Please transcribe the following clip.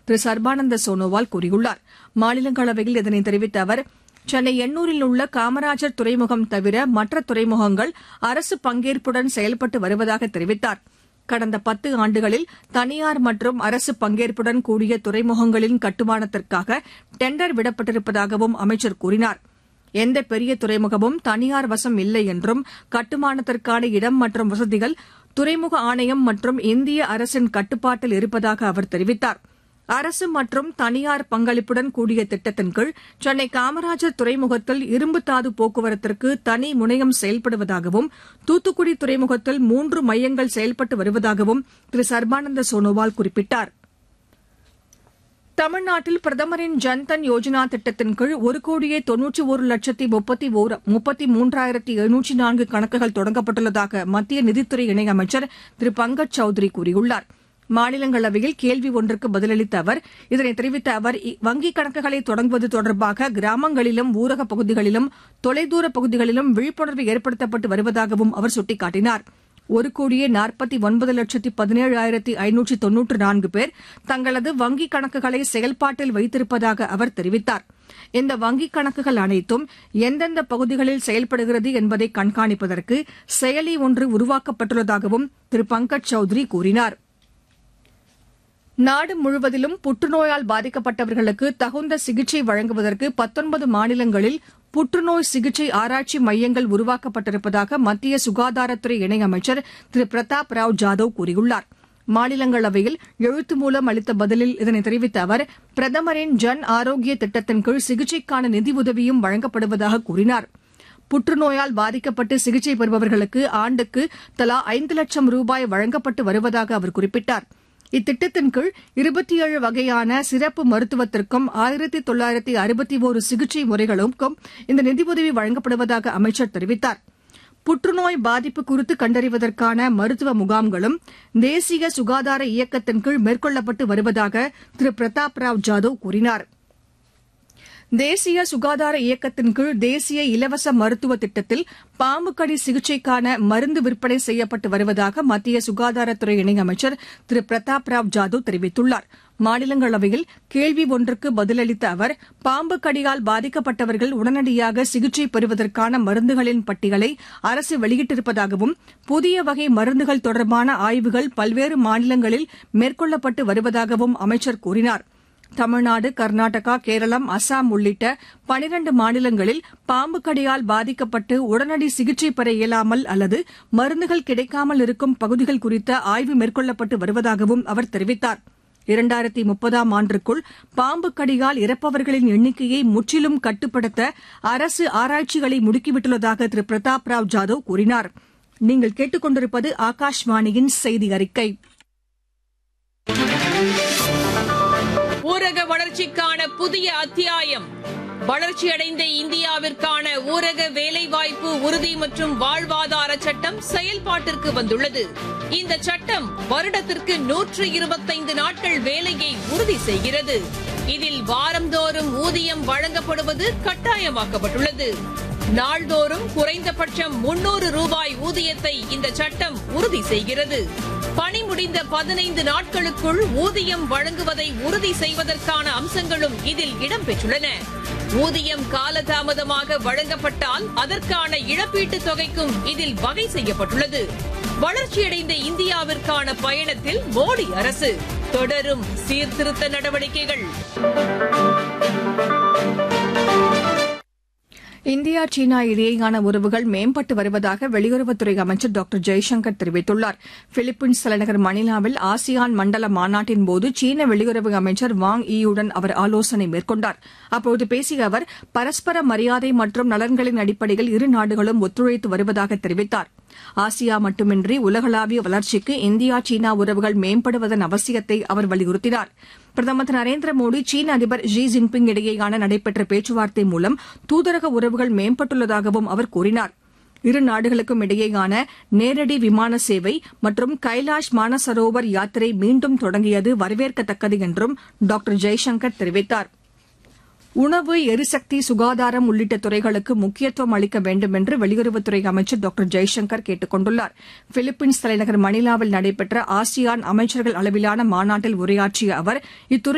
திரு சர்பானந்த சோனோவால் கூறியுள்ளார் மாநிலங்களவையில் இதனை தெரிவித்த அவர் சென்னை எண்ணூரில் உள்ள காமராஜர் துறைமுகம் தவிர மற்ற துறைமுகங்கள் அரசு பங்கேற்புடன் செயல்பட்டு வருவதாக தெரிவித்தார் கடந்த பத்து ஆண்டுகளில் தனியார் மற்றும் அரசு பங்கேற்புடன் கூடிய துறைமுகங்களின் கட்டுமானத்திற்காக டெண்டர் விடப்பட்டிருப்பதாகவும் அமைச்சர் கூறினார் எந்த பெரிய துறைமுகமும் தனியார் வசம் இல்லை என்றும் கட்டுமானத்திற்கான இடம் மற்றும் வசதிகள் துறைமுக ஆணையம் மற்றும் இந்திய அரசின் கட்டுப்பாட்டில் இருப்பதாக அவர் தெரிவித்தார் அரசு மற்றும் தனியார் பங்களிப்புடன் கூடிய திட்டத்தின் கீழ் சென்னை காமராஜர் துறைமுகத்தில் இரும்புத்தாது போக்குவரத்திற்கு தனி முனையம் செயல்படுவதாகவும் தூத்துக்குடி துறைமுகத்தில் மூன்று மையங்கள் செயல்பட்டு வருவதாகவும் திரு சர்பானந்த சோனோவால் குறிப்பிட்டார் தமிழ்நாட்டில் பிரதமரின் ஜன்தன் யோஜனா திட்டத்தின் கீழ் ஒரு கோடியே தொன்னூற்றி ஒரு லட்சத்தி முப்பத்தி ஓர் முப்பத்தி மூன்றாயிரத்தி எழுநூற்றி நான்கு கணக்குகள் தொடங்கப்பட்டுள்ளதாக மத்திய நிதித்துறை இணையமைச்சர் திரு பங்கஜ் சௌத்ரி கூறியுள்ளார் மாநிலங்களவையில் கேள்வி ஒன்றுக்கு பதிலளித்த அவர் இதனை தெரிவித்த அவர் வங்கிக் கணக்குகளை தொடங்குவது தொடர்பாக கிராமங்களிலும் ஊரகப் பகுதிகளிலும் தொலைதூர பகுதிகளிலும் விழிப்புணர்வு ஏற்படுத்தப்பட்டு வருவதாகவும் அவர் சுட்டிக்காட்டினார் ஒரு கோடியே நாற்பத்தி ஒன்பது லட்சத்தி பதினேழாயிரத்தி ஐநூற்றி தொன்னூற்று நான்கு பேர் தங்களது வங்கிக் கணக்குகளை செயல்பாட்டில் வைத்திருப்பதாக அவர் தெரிவித்தார் இந்த வங்கிக் கணக்குகள் அனைத்தும் எந்தெந்த பகுதிகளில் செயல்படுகிறது என்பதை கண்காணிப்பதற்கு செயலி ஒன்று உருவாக்கப்பட்டுள்ளதாகவும் திரு பங்கஜ் சௌத்ரி கூறினாா் நாடு முழுவதிலும் புற்றுநோயால் பாதிக்கப்பட்டவர்களுக்கு தகுந்த சிகிச்சை வழங்குவதற்கு பத்தொன்பது மாநிலங்களில் புற்றுநோய் சிகிச்சை ஆராய்ச்சி மையங்கள் உருவாக்கப்பட்டிருப்பதாக மத்திய சுகாதாரத்துறை இணையமைச்சர் திரு பிரதாப் ராவ் ஜாதவ் கூறியுள்ளார் மாநிலங்களவையில் எழுத்து மூலம் அளித்த பதிலில் இதனை தெரிவித்த அவர் பிரதமரின் ஜன் ஆரோக்கிய திட்டத்தின் கீழ் சிகிச்சைக்கான நிதியுதவியும் வழங்கப்படுவதாக கூறினார் புற்றுநோயால் பாதிக்கப்பட்டு சிகிச்சை பெறுபவர்களுக்கு ஆண்டுக்கு தலா ஐந்து லட்சம் ரூபாய் வழங்கப்பட்டு வருவதாக அவர் குறிப்பிட்டார் இத்திட்டத்தின் கீழ் இருபத்தி ஏழு வகையான சிறப்பு மருத்துவத்திற்கும் ஆயிரத்தி தொள்ளாயிரத்தி அறுபத்தி ஒரு சிகிச்சை முறைகளுக்கும் இந்த நிதியுதவி வழங்கப்படுவதாக அமைச்சர் தெரிவித்தார் புற்றுநோய் பாதிப்பு குறித்து கண்டறிவதற்கான மருத்துவ முகாம்களும் தேசிய சுகாதார இயக்கத்தின் கீழ் மேற்கொள்ளப்பட்டு வருவதாக திரு பிரதாப் ராவ் ஜாதவ் கூறினாா் தேசிய சுகாதார இயக்கத்தின் கீழ் தேசிய இலவச மருத்துவ திட்டத்தில் பாம்பு கடி சிகிச்சைக்கான மருந்து விற்பனை செய்யப்பட்டு வருவதாக மத்திய சுகாதாரத்துறை இணையமைச்சர் திரு பிரதாப் ராவ் ஜாதவ் தெரிவித்துள்ளார் மாநிலங்களவையில் கேள்வி ஒன்றுக்கு பதிலளித்த அவர் பாம்பு கடியால் பாதிக்கப்பட்டவர்கள் உடனடியாக சிகிச்சை பெறுவதற்கான மருந்துகளின் பட்டியலை அரசு வெளியிட்டிருப்பதாகவும் புதிய வகை மருந்துகள் தொடர்பான ஆய்வுகள் பல்வேறு மாநிலங்களில் மேற்கொள்ளப்பட்டு வருவதாகவும் அமைச்சர் கூறினாா் தமிழ்நாடு கர்நாடகா கேரளம் அசாம் உள்ளிட்ட பனிரண்டு மாநிலங்களில் பாம்பு கடியால் பாதிக்கப்பட்டு உடனடி சிகிச்சை பெற இயலாமல் அல்லது மருந்துகள் கிடைக்காமல் இருக்கும் பகுதிகள் குறித்த ஆய்வு மேற்கொள்ளப்பட்டு வருவதாகவும் அவர் தெரிவித்தார் இரண்டாயிரத்தி முப்பதாம் ஆண்டிற்குள் பாம்பு கடியால் இறப்பவர்களின் எண்ணிக்கையை முற்றிலும் கட்டுப்படுத்த அரசு ஆராய்ச்சிகளை முடுக்கிவிட்டுள்ளதாக திரு பிரதாப் ராவ் ஜாதவ் கூறினார் நீங்கள் கேட்டுக்கொண்டிருப்பது ஆகாஷ்வாணியின் செய்தி அறிக்கை ஊரக வளர்ச்சிக்கான புதிய அத்தியாயம் வளர்ச்சியடைந்த இந்தியாவிற்கான ஊரக வேலைவாய்ப்பு உறுதி மற்றும் வாழ்வாதார சட்டம் செயல்பாட்டிற்கு வந்துள்ளது இந்த சட்டம் வருடத்திற்கு நூற்று இருபத்தைந்து நாட்கள் வேலையை உறுதி செய்கிறது இதில் வாரந்தோறும் ஊதியம் வழங்கப்படுவது கட்டாயமாக்கப்பட்டுள்ளது நாள்தோறும் குறைந்தபட்சம் முன்னூறு ரூபாய் ஊதியத்தை இந்த சட்டம் உறுதி செய்கிறது பணி முடிந்த பதினைந்து நாட்களுக்குள் ஊதியம் வழங்குவதை உறுதி செய்வதற்கான அம்சங்களும் இதில் இடம்பெற்றுள்ளன ஊதியம் காலதாமதமாக வழங்கப்பட்டால் அதற்கான இழப்பீட்டுத் தொகைக்கும் இதில் வகை செய்யப்பட்டுள்ளது வளர்ச்சியடைந்த இந்தியாவிற்கான பயணத்தில் மோடி அரசு தொடரும் சீர்திருத்த நடவடிக்கைகள் இந்தியா சீனா இடையேயான உறவுகள் மேம்பட்டு வருவதாக வெளியுறவுத்துறை அமைச்சர் டாக்டர் ஜெய்சங்கர் தெரிவித்துள்ளார் பிலிப்பைன்ஸ் தலைநகர் மணிலாவில் ஆசியான் மண்டல மாநாட்டின் போது சீன வெளியுறவு அமைச்சர் வாங் ஈயுடன் அவர் ஆலோசனை மேற்கொண்டார் அப்போது பேசிய அவர் பரஸ்பர மரியாதை மற்றும் நலன்களின் அடிப்படையில் இரு நாடுகளும் ஒத்துழைத்து வருவதாக தெரிவித்தார் ஆசியா மட்டுமின்றி உலகளாவிய வளர்ச்சிக்கு இந்தியா சீனா உறவுகள் மேம்படுவதன் அவசியத்தை அவர் வலியுறுத்தினார் பிரதமர் திரு நரேந்திர மோடி சீன அதிபர் ஷி ஜின்பிங் இடையேயான நடைபெற்ற பேச்சுவார்த்தை மூலம் தூதரக உறவுகள் மேம்பட்டுள்ளதாகவும் அவர் கூறினார் இரு நாடுகளுக்கும் இடையேயான நேரடி விமான சேவை மற்றும் கைலாஷ் மானசரோவர் யாத்திரை மீண்டும் தொடங்கியது வரவேற்கத்தக்கது என்றும் டாக்டர் ஜெய்சங்கர் தெரிவித்தார் உணவு எரிசக்தி சுகாதாரம் உள்ளிட்ட துறைகளுக்கு முக்கியத்துவம் அளிக்க வேண்டும் என்று வெளியுறவுத்துறை அமைச்சர் டாக்டர் ஜெய்சங்கர் கேட்டுக் கொண்டுள்ளார் பிலிப்பைன்ஸ் தலைநகர் மணிலாவில் நடைபெற்ற ஆசியான் அமைச்சர்கள் அளவிலான மாநாட்டில் உரையாற்றிய அவர் இத்துறை